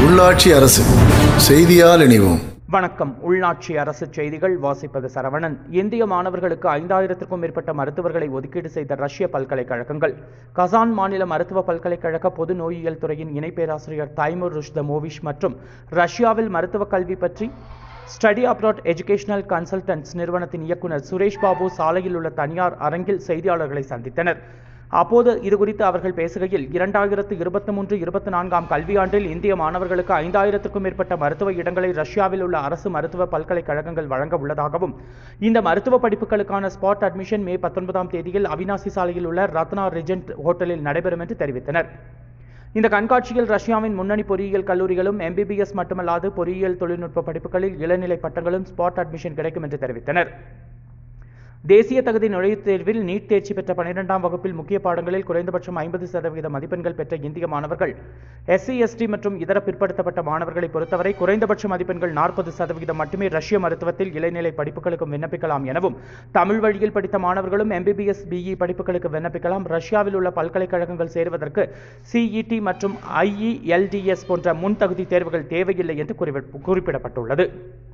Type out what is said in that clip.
உள்ளாட்சி அரசு செய்தியால் இணைவோம் வணக்கம் உள்நாட்சி அரசு செய்திகள் வாசிப்பது சரவணன் இந்திய மாணவர்களுக்கு ஐந்தாயிரத்திற்கும் மேற்பட்ட மருத்துவர்களை ஒதுக்கீடு செய்த ரஷ்ய பல்கலைக்கழகங்கள் கசான் மாநில மருத்துவ பல்கலைக்கழக பொது நோயியல் துறையின் இணை பேராசிரியர் தைமுர் ருஷ்தமோவிஷ் மற்றும் ரஷ்யாவில் மருத்துவ கல்வி பற்றி ஸ்டடி அப்ராட் எஜுகேஷனல் கன்சல்டன்ட்ஸ் நிறுவனத்தின் இயக்குனர் சுரேஷ் பாபு சாலையில் உள்ள தனியார் அரங்கில் செய்தியாளர்களை சந்தித்தனர் அப்போது இதுகுறித்து அவர்கள் பேசுகையில் இரண்டாயிரத்து இருபத்தி மூன்று இருபத்தி நான்காம் கல்வியாண்டில் இந்திய மாணவர்களுக்கு ஐந்தாயிரத்துக்கும் மேற்பட்ட மருத்துவ இடங்களை ரஷ்யாவில் உள்ள அரசு மருத்துவ பல்கலைக்கழகங்கள் வழங்க உள்ளதாகவும் இந்த மருத்துவ படிப்புகளுக்கான ஸ்பாட் அட்மிஷன் மே பத்தொன்பதாம் தேதியில் அவினாசி சாலையில் உள்ள ரத்னா ரிஜென்ட் ஹோட்டலில் நடைபெறும் என்று தெரிவித்தனர் இந்த கண்காட்சியில் ரஷ்யாவின் முன்னணி பொறியியல் கல்லூரிகளும் எம்பிபிஎஸ் மட்டுமல்லாது பொறியியல் தொழில்நுட்ப படிப்புகளில் இளநிலை பட்டங்களும் ஸ்பாட் அட்மிஷன் கிடைக்கும் என்று தெரிவித்தனர் தேசிய தகுதி நுழைவுத் தேர்வில் நீட் தேர்ச்சி பெற்ற பன்னிரெண்டாம் வகுப்பில் முக்கிய பாடங்களில் குறைந்தபட்சம் ஐம்பது சதவீத மதிப்பெண்கள் பெற்ற இந்திய மாணவர்கள் எஸ்சி எஸ்டி மற்றும் இதர பிற்படுத்தப்பட்ட மாணவர்களை பொறுத்தவரை குறைந்தபட்ச மதிப்பெண்கள் நாற்பது சதவீதம் மட்டுமே ரஷ்ய மருத்துவத்தில் இளநிலை படிப்புகளுக்கும் விண்ணப்பிக்கலாம் எனவும் தமிழ் வழியில் படித்த மாணவர்களும் எம்பிபிஎஸ் பிஇ படிப்புகளுக்கு விண்ணப்பிக்கலாம் ரஷ்யாவில் உள்ள பல்கலைக்கழகங்கள் சேருவதற்கு சிஇடி மற்றும் ஐஇஎல்டிஎஸ் போன்ற முன் தகுதி தேர்வுகள் தேவையில்லை என்று குறிப்பிடப்பட்டுள்ளது